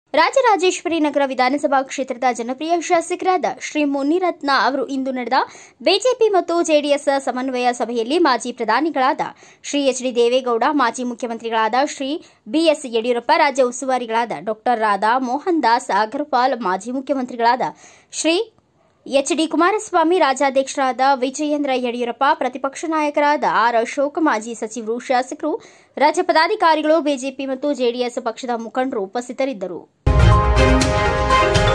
ರಾಜರಾಜೇಶ್ವರಿ ನಗರ ವಿಧಾನಸಭಾ ಕ್ಷೇತ್ರದ ಜನಪ್ರಿಯ ಶಾಸಕರಾದ ಶ್ರೀ ಮುನಿರತ್ನ ಅವರು ಇಂದು ನಡೆದ ಬಿಜೆಪಿ ಮತ್ತು ಜೆಡಿಎಸ್ ಸಮನ್ವಯ ಸಭೆಯಲ್ಲಿ ಮಾಜಿ ಪ್ರಧಾನಿಗಳಾದ ಶ್ರೀ ಎಚ್ ಡಿ ದೇವೇಗೌಡ ಮಾಜಿ ಮುಖ್ಯಮಂತ್ರಿಗಳಾದ ಶ್ರೀ ಬಿಎಸ್ ಯಡಿಯೂರಪ್ಪ ರಾಜ್ಯ ಉಸ್ತುವಾರಿಗಳಾದ ಡಾಕ್ಟರ್ ರಾಧಾ ಮೋಹನ್ ದಾಸ್ ಅಗರ್ವಾಲ್ ಮಾಜಿ ಮುಖ್ಯಮಂತ್ರಿಗಳಾದ ಶ್ರೀ ಎಚ್ ಡಿ ಕುಮಾರಸ್ವಾಮಿ ರಾಜ್ಯಾಧ್ಯಕ್ಷರಾದ ವಿಜಯೇಂದ್ರ ಯಡಿಯೂರಪ್ಪ ಪ್ರತಿಪಕ್ಷ ನಾಯಕರಾದ ಆರ್ ಅಶೋಕ್ ಮಾಜಿ ಸಚಿವರು ಶಾಸಕರು ರಾಜ್ಯ ಪದಾಧಿಕಾರಿಗಳು ಬಿಜೆಪಿ ಮತ್ತು ಜೆಡಿಎಸ್ ಪಕ್ಷದ ಮುಖಂಡರು ಉಪಸ್ಥಿತರಿದ್ದರು